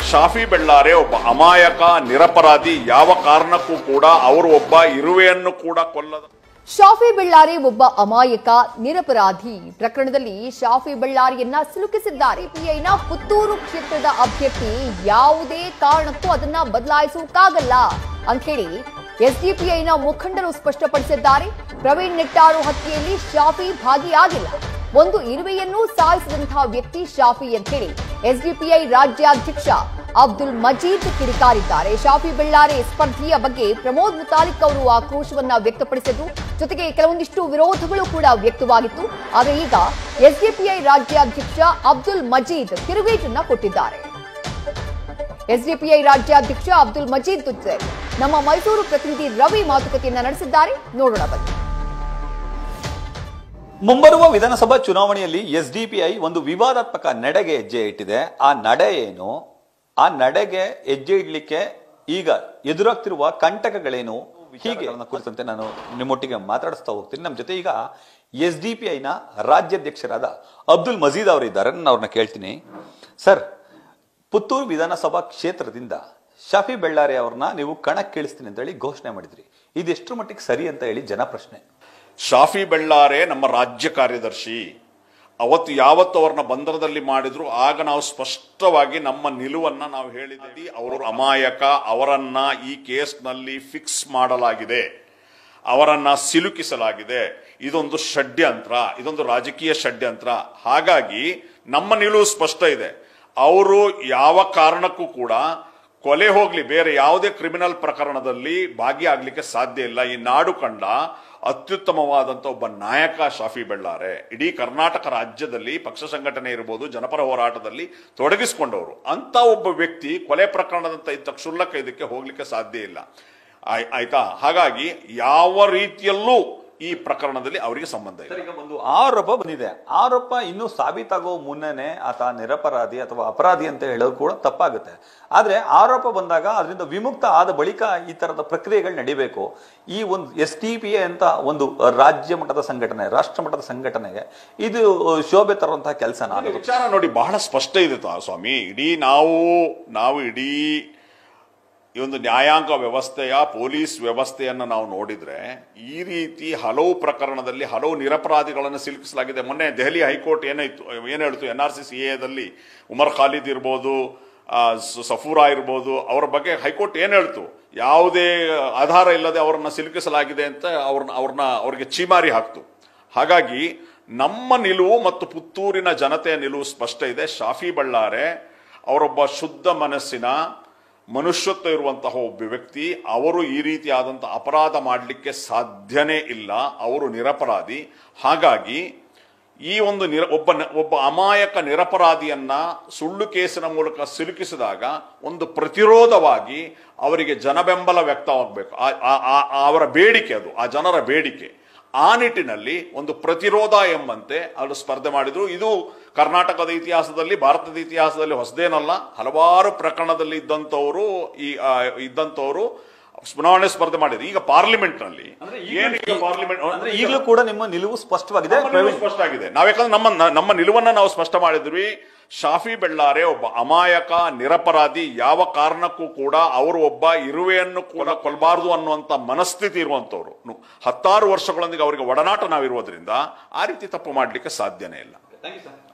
ಶಾಫಿ ಬೆಳ್ಳಾರೆ ಒಬ್ಬ ಅಮಾಯಕ ನಿರಪರಾಧಿ ಯಾವ ಕಾರಣಕ್ಕೂ ಕೂಡ ಅವರು ಒಬ್ಬ ಇರುವೆಯನ್ನು ಕೂಡ ಕೊಲ್ಲದ ಶಾಫಿ ಬೆಳ್ಳಾರಿ ಒಬ್ಬ ಅಮಾಯಕ ನಿರಪರಾಧಿ ಪ್ರಕರಣದಲ್ಲಿ ಶಾಫಿ ಬೆಳ್ಳಾರಿಯನ್ನ ಸಿಲುಕಿಸಿದ್ದಾರೆ ಪಿಐನ ಪುತ್ತೂರು ಕ್ಷೇತ್ರದ ಅಭ್ಯರ್ಥಿ ಯಾವುದೇ ಕಾರಣಕ್ಕೂ ಅದನ್ನ ಬದಲಾಯಿಸುವುಕ್ಕಾಗಲ್ಲ ಅಂಥೇಳಿ ಎಸ್ಡಿಪಿಐನ ಮುಖಂಡರು ಸ್ಪಷ್ಟಪಡಿಸಿದ್ದಾರೆ ಪ್ರವೀಣ್ ನೆಟ್ಟಾರು ಹತ್ಯೆಯಲ್ಲಿ ಶಾಫಿ ಭಾಗಿಯಾಗಿಲ್ಲ ಒಂದು ಇರುವೆಯನ್ನು ಸಾಯಿಸಿದಂತಹ ವ್ಯಕ್ತಿ ಶಾಫಿ ಅಂತೇಳಿ ಎಸ್ಡಿಪಿಐ ರಾಜ್ಯಾಧ್ಯಕ್ಷ ಅಬ್ದುಲ್ ಮಜೀದ್ ಕಿಡಿಕಾರಿದ್ದಾರೆ ಶಾಫಿ ಬೆಳ್ಳಾರೆ ಸ್ಪರ್ಧೆಯ ಬಗ್ಗೆ ಪ್ರಮೋದ್ ಮುತಾಲಿಕ್ ಅವರು ಆಕ್ರೋಶವನ್ನ ವ್ಯಕ್ತಪಡಿಸಿದ್ರು ಜೊತೆಗೆ ಕೆಲವೊಂದಿಷ್ಟು ವಿರೋಧಗಳು ಕೂಡ ವ್ಯಕ್ತವಾಗಿತ್ತು ಆದರೆ ಈಗ ಎಸ್ಡಿಪಿಐ ರಾಜ್ಯಾಧ್ಯಕ್ಷ ಅಬ್ದುಲ್ ಮಜೀದ್ ತಿರುಗೇಟನ್ನ ಕೊಟ್ಟಿದ್ದಾರೆ ಎಸ್ಡಿಪಿಐ ರಾಜ್ಯಾಧ್ಯಕ್ಷ ಅಬ್ದುಲ್ ಮಜೀದ್ ಜೊತೆ ನಮ್ಮ ಮೈಸೂರು ಪ್ರತಿನಿಧಿ ರವಿ ಮಾತುಕತೆಯನ್ನ ನಡೆಸಿದ್ದಾರೆ ನೋಡೋಣ ಬನ್ನಿ ಮುಂಬರುವ ವಿಧಾನಸಭಾ ಚುನಾವಣೆಯಲ್ಲಿ ಎಸ್ಡಿಪಿಐ ಒಂದು ವಿವಾದಾತ್ಮಕ ನಡೆಗೆ ಹೆಜ್ಜೆ ಇಟ್ಟಿದೆ ಆ ನಡೆ ಏನು ಆ ನಡೆಗೆ ಹೆಜ್ಜೆ ಇಡ್ಲಿಕ್ಕೆ ಈಗ ಎದುರಾಗ್ತಿರುವ ಕಂಟಕಗಳೇನು ಹೀಗೆ ಕುರಿತಂತೆ ನಾನು ನಿಮ್ಮೊಟ್ಟಿಗೆ ಮಾತಾಡಿಸ್ತಾ ಹೋಗ್ತೀನಿ ನಮ್ಮ ಜೊತೆ ಈಗ ಎಸ್ ಡಿ ಪಿ ಐನ ರಾಜ್ಯಾಧ್ಯಕ್ಷರಾದ ಅಬ್ದುಲ್ ಮಜೀದ್ ಅವರಿದ್ದಾರೆ ನಾನು ಅವ್ರನ್ನ ಕೇಳ್ತೀನಿ ಸರ್ ಪುತ್ತೂರು ವಿಧಾನಸಭಾ ಕ್ಷೇತ್ರದಿಂದ ಶಫಿ ಬೆಳ್ಳಾರಿ ಅವ್ರನ್ನ ನೀವು ಕಣಕ್ಕಿಳಿಸ್ತೀನಿ ಅಂತ ಹೇಳಿ ಘೋಷಣೆ ಮಾಡಿದ್ರಿ ಇದೆಷ್ಟರ ಮಟ್ಟಿಗೆ ಸರಿ ಅಂತ ಹೇಳಿ ಜನ ಪ್ರಶ್ನೆ ಶಾಫಿ ಬೆಳ್ಳಾರೆ ನಮ್ಮ ರಾಜ್ಯ ಕಾರ್ಯದರ್ಶಿ ಅವತ್ತು ಯಾವತ್ತು ಅವರನ್ನ ಬಂಧನದಲ್ಲಿ ಮಾಡಿದ್ರು ಆಗ ನಾವು ಸ್ಪಷ್ಟವಾಗಿ ನಮ್ಮ ನಿಲುವನ್ನ ನಾವು ಹೇಳಿದ್ದೀವಿ ಅವರು ಅಮಾಯಕ ಅವರನ್ನ ಈ ಕೇಸ್ನಲ್ಲಿ ಫಿಕ್ಸ್ ಮಾಡಲಾಗಿದೆ ಅವರನ್ನ ಸಿಲುಕಿಸಲಾಗಿದೆ ಇದೊಂದು ಷಡ್ಯಂತ್ರ ಇದೊಂದು ರಾಜಕೀಯ ಷಡ್ಯಂತ್ರ ಹಾಗಾಗಿ ನಮ್ಮ ನಿಲುವು ಸ್ಪಷ್ಟ ಇದೆ ಅವರು ಯಾವ ಕಾರಣಕ್ಕೂ ಕೂಡ ಕೊಲೆ ಹೋಗ್ಲಿ ಬೇರೆ ಯಾವುದೇ ಕ್ರಿಮಿನಲ್ ಪ್ರಕರಣದಲ್ಲಿ ಭಾಗಿಯಾಗ್ಲಿಕ್ಕೆ ಸಾಧ್ಯ ಇಲ್ಲ ಈ ನಾಡು ಕಂಡ ಅತ್ಯುತ್ತಮವಾದಂತ ಒಬ್ಬ ನಾಯಕ ಶಾಫಿ ಬೆಳ್ಳಾರೆ ಇಡೀ ಕರ್ನಾಟಕ ರಾಜ್ಯದಲ್ಲಿ ಪಕ್ಷ ಸಂಘಟನೆ ಇರ್ಬೋದು ಜನಪರ ಹೋರಾಟದಲ್ಲಿ ತೊಡಗಿಸಿಕೊಂಡವರು ಅಂತ ಒಬ್ಬ ವ್ಯಕ್ತಿ ಕೊಲೆ ಪ್ರಕರಣದಂತ ಇಂಥ ಕ್ಷುಲ್ಲಕ ಇದಕ್ಕೆ ಹೋಗ್ಲಿಕ್ಕೆ ಸಾಧ್ಯ ಇಲ್ಲ ಆಯ್- ಆಯ್ತಾ ಹಾಗಾಗಿ ಯಾವ ರೀತಿಯಲ್ಲೂ ಈ ಪ್ರಕರಣದಲ್ಲಿ ಅವರಿಗೆ ಸಂಬಂಧ ಇಲ್ಲ ಸರ್, ಈಗ ಒಂದು ಆರೋಪ ಬಂದಿದೆ ಆರೋಪ ಇನ್ನೂ ಸಾಬೀತಾಗೋ ಮುನ್ನನೇ ಆತ ನಿರಪರಾಧಿ ಅಥವಾ ಅಪರಾಧಿ ಅಂತ ಹೇಳೋದು ಕೂಡ ತಪ್ಪಾಗುತ್ತೆ ಆದ್ರೆ ಆರೋಪ ಬಂದಾಗ ಅದರಿಂದ ವಿಮುಕ್ತ ಆದ ಬಳಿಕ ಈ ತರದ ಪ್ರಕ್ರಿಯೆಗಳು ನಡಿಬೇಕು ಈ ಒಂದು ಎಸ್ ಟಿ ಪಿ ಅಂತ ಒಂದು ರಾಜ್ಯ ಮಟ್ಟದ ಸಂಘಟನೆ ರಾಷ್ಟ್ರ ಮಟ್ಟದ ಸಂಘಟನೆಗೆ ಇದು ಶೋಭೆ ತರುವಂತಹ ಕೆಲಸ ಈ ವಿಚಾರ ನೋಡಿ ಬಹಳ ಸ್ಪಷ್ಟ ಇದೆ ತಾ- ಸ್ವಾಮಿ ಇಡೀ ನಾವು ನಾವು ಇಡೀ ಈ ಒಂದು ನ್ಯಾಯಾಂಗ ವ್ಯವಸ್ಥೆಯ ಪೊಲೀಸ್ ವ್ಯವಸ್ಥೆಯನ್ನು ನಾವು ನೋಡಿದ್ರೆ ಈ ರೀತಿ ಹಲವು ಪ್ರಕರಣದಲ್ಲಿ ಹಲವು ನಿರಪರಾಧಿಗಳನ್ನು ಸಿಲುಕಿಸಲಾಗಿದೆ ಮೊನ್ನೆ ದೆಹಲಿ ಹೈಕೋರ್ಟ್ ಏನಾಯ್ತು ಏನ್ ಹೇಳ್ತು ಎನ್ ಆರ್ ಸಿ ಸಿ ಎದಲ್ಲಿ ಉಮರ್ ಖಾಲಿದ್ ಇರ್ಬೋದು ಆ, ಸ- ಸಫೂರಾ ಇರ್ಬೋದು ಅವರ ಬಗ್ಗೆ ಹೈಕೋರ್ಟ್ ಏನ್ ಹೇಳ್ತು ಯಾವುದೇ ಆಧಾರ ಇಲ್ಲದೆ ಅವರನ್ನ ಸಿಲುಕಿಸಲಾಗಿದೆ ಅಂತ ಅವ್ರನ್ನ ಅವ್ರನ್ನ ಅವ್ರಿಗೆ ಚೀಮಾರಿ ಹಾಕ್ತು ಹಾಗಾಗಿ ನಮ್ಮ ನಿಲುವು ಮತ್ತು ಪುತ್ತೂರಿನ ಜನತೆಯ ನಿಲುವು ಸ್ಪಷ್ಟ ಇದೆ ಶಾಫಿ ಬಳ್ಳಾರೆ ಅವರೊಬ್ಬ ಶುದ್ಧ ಮನಸ್ಸಿನ ಮನುಷ್ಯತ್ವ ಇರುವಂತಹ ಒಬ್ಬ ವ್ಯಕ್ತಿ ಅವರು ಈ ರೀತಿಯಾದಂತಹ ಅಪರಾಧ ಮಾಡಲಿಕ್ಕೆ ಸಾಧ್ಯನೇ ಇಲ್ಲ ಅವರು ನಿರಪರಾಧಿ ಹಾಗಾಗಿ ಈ ಒಂದು ನಿರ ಒಬ್ಬ ನ- ಒಬ್ಬ ಅಮಾಯಕ ನಿರಪರಾಧಿಯನ್ನ ಸುಳ್ಳು ಕೇಸಿನ ಮೂಲಕ ಸಿಲುಕಿಸಿದಾಗ ಒಂದು ಪ್ರತಿರೋಧವಾಗಿ ಅವರಿಗೆ ಜನಬೆಂಬಲ ವ್ಯಕ್ತವಾಗಬೇಕು ಆ- ಆ- ಆ- ಆ ಅವರ ಬೇಡಿಕೆ ಅದು ಆ ಜನರ ಬೇಡಿಕೆ ಆ ನಿಟ್ಟಿನಲ್ಲಿ ಒಂದು ಪ್ರತಿರೋಧ ಎಂಬಂತೆ ಅವರು ಸ್ಪರ್ಧೆ ಮಾಡಿದ್ರು ಇದು ಕರ್ನಾಟಕದ ಇತಿಹಾಸದಲ್ಲಿ ಭಾರತದ ಇತಿಹಾಸದಲ್ಲಿ ಹೊಸದೇನಲ್ಲ ಹಲವಾರು ಪ್ರಕರಣದಲ್ಲಿ ಇದ್ದಂಥವರು ಈ ಆ, ಇದ್ದಂಥವರು ಚುನಾವಣೆ ಸ್ಪರ್ಧೆ ಮಾಡಿದ್ರು ಈಗ ಪಾರ್ಲಿಮೆಂಟ್ ನಲ್ಲಿ ಏನೀಗ ಪಾರ್ಲಿಮೆಂಟ್ ಅಂದ್ರೆ ಈಗಲೂ ಕೂಡ ನಿಮ್ಮ ನಿಲುವು ಸ್ಪಷ್ಟವಾಗಿದೆ ನಮ್ಮ ನಿಲುವು ಸ್ಪಷ್ಟ ಆಗಿದೆ ನಾವ್ಯಾಕಂದ್ರೆ ನಮ್ಮ ನಮ್ಮ ನಿಲುವನ್ನ ನಾವು ಸ್ಪಷ್ಟ ಮಾಡಿದ್ವಿ ಶಾಫಿ ಬೆಳ್ಳಾರೆ ಒಬ್ಬ ಅಮಾಯಕ ನಿರಪರಾಧಿ ಯಾವ ಕಾರಣಕ್ಕೂ ಕೂಡ ಅವರು ಒಬ್ಬ ಇರುವೆಯನ್ನು ಕೂಡ ಕೊಲ್ಲಬಾರದು ಅನ್ನುವಂತ ಮನಸ್ಥಿತಿ ಇರುವಂತವ್ರು ನು- ಹತ್ತಾರು ವರ್ಷಗಳೊಂದಿಗೆ ಅವರಿಗೆ ಒಡನಾಟ ನಾವಿರುವುದರಿಂದ ಆ ರೀತಿ ತಪ್ಪು ಮಾಡಲಿಕ್ಕೆ ಸಾಧ್ಯನೇ ಇಲ್ಲ ಥ್ಯಾಂಕ್ ಯು ಸರ್